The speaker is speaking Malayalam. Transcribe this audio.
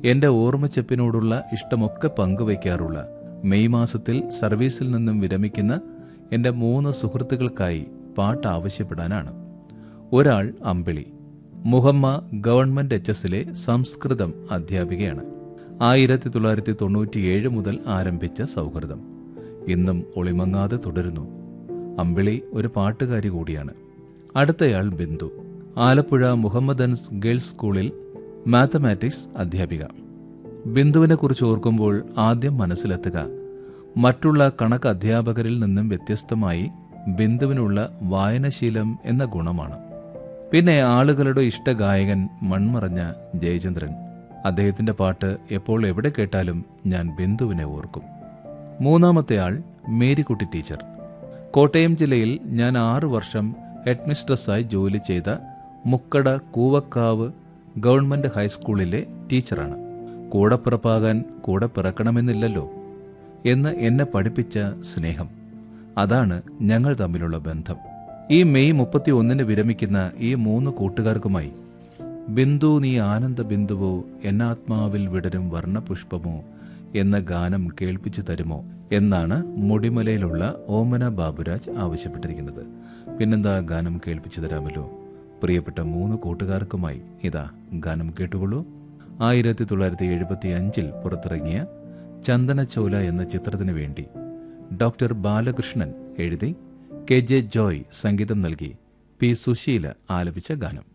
എന്റെ ഓർമ്മച്ചെപ്പിനോടുള്ള ഇഷ്ടമൊക്കെ പങ്കുവയ്ക്കാറുള്ള മെയ് മാസത്തിൽ സർവീസിൽ നിന്നും വിരമിക്കുന്ന എന്റെ മൂന്ന് സുഹൃത്തുക്കൾക്കായി പാട്ട് ആവശ്യപ്പെടാനാണ് ഒരാൾ അമ്പിളി മുഹമ്മ ഗവൺമെന്റ് എച്ച് എസിലെ സംസ്കൃതം അധ്യാപികയാണ് ആയിരത്തി തൊള്ളായിരത്തി തൊണ്ണൂറ്റിയേഴ് മുതൽ ആരംഭിച്ച സൗഹൃദം ഇന്നും ഒളിമങ്ങാതെ തുടരുന്നു അമ്പിളി ഒരു പാട്ടുകാരി കൂടിയാണ് അടുത്തയാൾ ബിന്ദു ആലപ്പുഴ മുഹമ്മദൻസ് ഗേൾസ് സ്കൂളിൽ മാത്തമാറ്റിക്സ് അധ്യാപിക ബിന്ദുവിനെ കുറിച്ച് ഓർക്കുമ്പോൾ ആദ്യം മനസ്സിലെത്തുക മറ്റുള്ള കണക്ക് അധ്യാപകരിൽ നിന്നും വ്യത്യസ്തമായി ബിന്ദുവിനുള്ള വായനശീലം എന്ന ഗുണമാണ് പിന്നെ ആളുകളുടെ ഇഷ്ടഗായകൻ മൺമറഞ്ഞ ജയചന്ദ്രൻ അദ്ദേഹത്തിന്റെ പാട്ട് എപ്പോൾ എവിടെ കേട്ടാലും ഞാൻ ബിന്ദുവിനെ ഓർക്കും മൂന്നാമത്തെ ആൾ മേരിക്കുട്ടി ടീച്ചർ കോട്ടയം ജില്ലയിൽ ഞാൻ ആറു വർഷം ഹെഡ്മിസ്ട്രസ്സായി ജോലി ചെയ്ത മുക്കട കൂവക്കാവ് ഗവൺമെന്റ് ഹൈസ്കൂളിലെ ടീച്ചറാണ് കൂടെ പിറപ്പാകാൻ കൂടെ പിറക്കണമെന്നില്ലല്ലോ എന്ന് എന്നെ പഠിപ്പിച്ച സ്നേഹം അതാണ് ഞങ്ങൾ തമ്മിലുള്ള ബന്ധം ഈ മെയ് മുപ്പത്തി ഒന്നിന് വിരമിക്കുന്ന ഈ മൂന്ന് കൂട്ടുകാർക്കുമായി ബിന്ദു നീ ആനന്ദ ബിന്ദുവോ എന്നാത്മാവിൽ വിടരും വർണ്ണപുഷ്പമോ എന്ന ഗാനം കേൾപ്പിച്ചു തരുമോ എന്നാണ് മുടിമലയിലുള്ള ഓമന ബാബുരാജ് ആവശ്യപ്പെട്ടിരിക്കുന്നത് പിന്നെന്താ ഗാനം കേൾപ്പിച്ചു തരാമല്ലോ പ്രിയപ്പെട്ട മൂന്ന് കൂട്ടുകാർക്കുമായി ഇതാ ഗാനം കേട്ടുകൊള്ളൂ ആയിരത്തി തൊള്ളായിരത്തി എഴുപത്തി അഞ്ചിൽ പുറത്തിറങ്ങിയ ചന്ദനച്ചോല എന്ന ചിത്രത്തിനു വേണ്ടി ഡോക്ടർ ബാലകൃഷ്ണൻ എഴുതി കെ ജെ ജോയ് സംഗീതം നൽകി പി സുശീല ആലപിച്ച ഗാനം